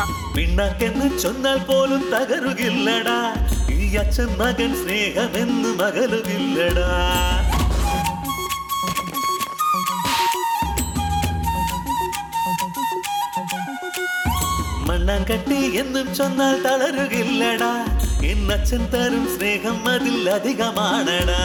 പിണ്ണാക്കെന്ന് ചൊന്നാൽ പോലും തകരുകില്ലടാ ഈ അച്ഛൻ മകൻ സ്നേഹമെന്ന് മകലുകില്ലടാ മണ്ണാങ്കട്ടി എന്നും ചൊന്നാൽ തളരുകില്ലടാ എന്നച്ഛൻ തരും സ്നേഹം അതിൽ അധികമാണടാ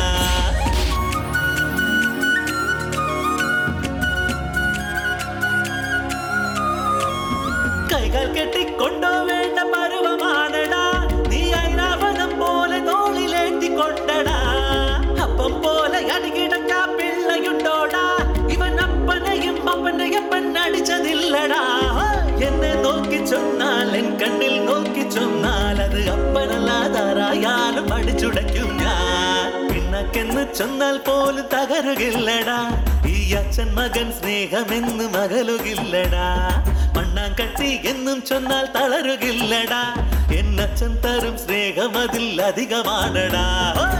കൈകൾ കെട്ടിക്കൊണ്ടോ വേണ്ട പരുവമാണടാ നീ ഐരാവതം പോലെ തോളിലേറ്റിക്കൊണ്ടടാ അപ്പം പോലെ അടികിടക്ക പിള്ളയുണ്ടോടാ ഇവൻ അപ്പനെയും അപ്പനെയപ്പൻ അടിച്ചതില്ലടാ എന്നെ നോക്കി ചൊന്നാൽ എൻ കണ്ണിൽ നോക്കി ചൊന്നാൽ അത് അപ്പനല്ലാതാരായാലും അടിച്ചുടയ്ക്കും ഞാൻ പിന്നക്കെന്ന് ചൊന്നാൽ പോലും തകരുകില്ലടാ ഈ അച്ഛൻ മകൻ സ്നേഹമെന്ന് മകലുകില്ലടാ മണ്ണാങ്കട്ടി എന്നും ചൊന്നാൽ തളരുകില്ലടാ എന്നച്ഛൻ തരും സ്നേഹം അതിൽ അധികമാണടാ ഓയ്!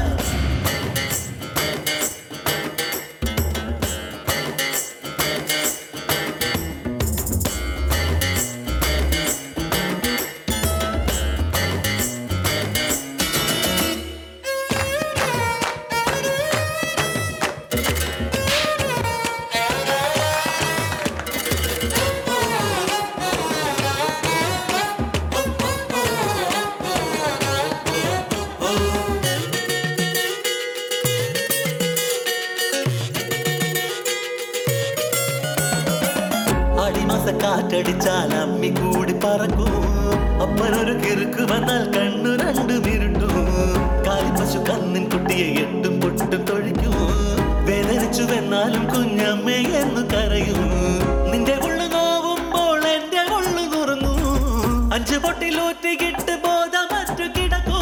ആടിമാസ കാറ്റടിച്ചാൽ അമ്മി കൂടി പറക്കും അപ്പനൊരു കിറുക്ക് വന്നാൽ കണ്ണു രണ്ടും ഇരുട്ടും കാലിപ്പശു കന്നിൻ കുട്ടിയെ എട്ടും പൊട്ടും തൊഴിക്കും വേദനിച്ചു വെന്നാലും കുഞ്ഞമ്മേ എന്ന് കരയും നിന്റെ ഉള്ളു നോവുമ്പോൾ എന്റെ ഉള്ളു നുറങ്ങൂ അഞ്ചു പൊട്ടിലൂറ്റിക്കിട്ട് ബോധമറ്റു കിടക്കൂ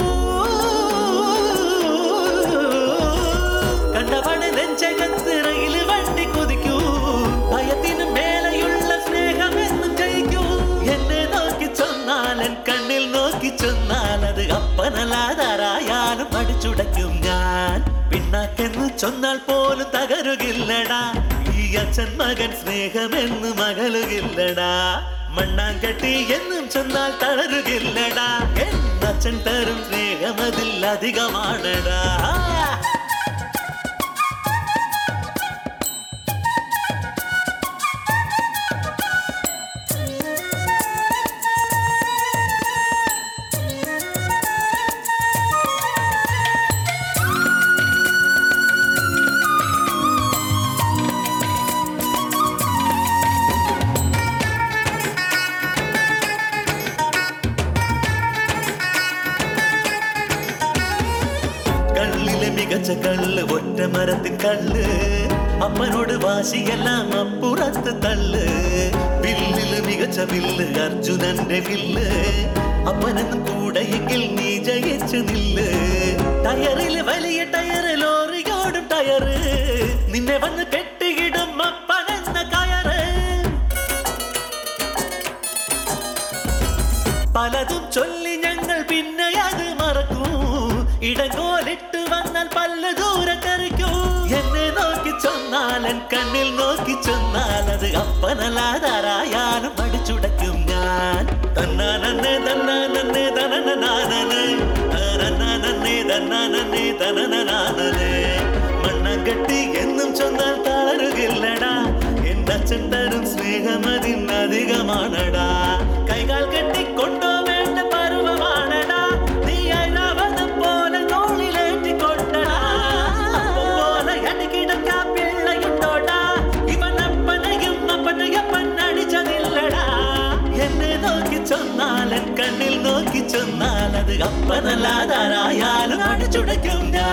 കണ്ടവണ് നെഞ്ചകത്തിറയിൽ വണ്ടി കുതിക്കൂ ഭയത്തിനും മേലെയുള്ള സ്നേഹം എന്നും ജയിക്കൂ എന്നെ നോക്കി ചൊന്നാൽ എൻ കണ്ണിൽ നോക്കി ചൊന്നാൽ അത് അപ്പനല്ലാതാരായാലും അടിച്ചുടയ്ക്കും ഞാൻ പിന്നാക്കെന്ന് ചൊന്നാൽ പോലും തകരുകില്ലടാ ഈ അച്ഛൻ മകൻ സ്നേഹമെന്ന് മകലുകില്ലടാ മണ്ണാങ്കട്ടി എന്നും ചെന്നാൽ തളരുകില്ലടാ എന്നച്ഛൻ തരും സ്നേഹം അതിൽ അധികമാണടാ കള്ളിലെ മികച്ച കള്ള് ഒറ്റ മരത്തിൻ കള്ള് അപ്പനോട് വാശിയെല്ലാം അപ്പുറത്ത് തള്ള് വില്ലില് മികച്ച വില്ല് അർജുനന്റെ വില്ല് അപ്പനെന്നും കൂടെയെങ്കിൽ നീ ജയിച്ചു നില്ല് ടയറില് വലിയ ടയറ് ലോറിയോടും ടയറ് നിന്നെ വന്ന് കെട്ടിയിടും അപ്പനെന്ന കയറ് പലതും ചൊല്ലി ഞങ്ങൾ പിന്നെ അത് മറക്കൂ ഇടങ്കോലിട്ട് വന്നാൽ പല ദൂരെ തെറിക്കൂ എന്നെ നോക്കി ചൊന്നാൽ എൻ കണ്ണിൽ നോക്കി ചൊന്നാൽ അത് അപ്പനല്ലാതാരായാലും അടിച്ചുടയ്ക്കും ഞാൻ തന്നാനന്നെ തന്നാനന്നെ തനനനാനനെ തനനാനന്നെ തന്നാനന്നെ തനനനാനനെ മണ്ണങ്കട്ടി എന്നും ചൊന്നാൽ തളരുകില്ലടാ എന്റെ അച്ഛൻ തരും സ്നേഹം അതിനധികമാണടാ കൈകാൽ കെട്ടിക്കൊണ്ടോ വേണ്ട പരുവമാണടാ നീ അയലാവതം പോലെ തോളിലേറ്റിക്കൊണ്ടടാ അപ്പം പോലെ അടികിടക്ക പിള്ളയുണ്ടോടാ ഇവൻ അപ്പനെയും അപ്പനെയപ്പൻ അടിച്ചതില്ലടാ എന്നെ നോക്കി ചൊന്നാൽ എൻ കണ്ണിൽ നോക്കി ചൊന്നാൽ അത് അപ്പനല്ലാതാരായാലും അടിച്ചുടയ്ക്കും ഞാൻ